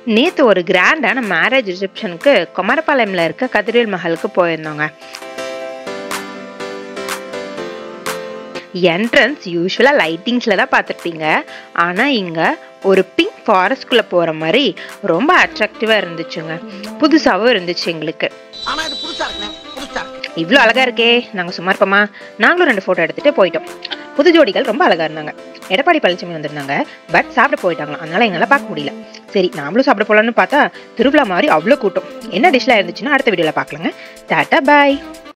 நேற்று ஒரு கிராண்டான மேரேஜ் ரிசப்ஷனுக்கு குமாரபாளையம்ல இருக்க கதிரவேல் மஹலுக்கு போயிருந்தோங்க என்ட்ரன்ஸ் யூஸ்வலாக லைட்டிங்ஸில் தான் பார்த்துருப்பீங்க ஆனால் இங்கே ஒரு பிங்க் ஃபாரஸ்ட்குள்ளே போகிற மாதிரி ரொம்ப அட்ராக்டிவாக இருந்துச்சுங்க புதுசாகவும் இருந்துச்சு எங்களுக்கு ஆனா இது புதுசா இருக்குண்ணே புதுசா இருக்கு இவ்வளோ அழகாக இருக்கே நாங்கள் சும்மா இருப்போமா நாங்களும் ரெண்டு ஃபோட்டோ எடுத்துகிட்டு போயிட்டோம் புது ஜோடிகள் ரொம்ப அழகாக இருந்தாங்க எடப்பாடி பழனிசாமி வந்திருந்தாங்க பட் சாப்பிட போயிட்டாங்களாம் அதனால எங்களால் பார்க்க முடியல சரி நாமளும் சாப்பிட போகலான்னு பார்த்தா திருவிழா மாதிரி அவ்வளோ கூட்டம் என்ன டிஷ்லாம் இருந்துச்சுன்னா அடுத்த வீடியோவில் பார்க்கலாங்க டாட்டா பாய்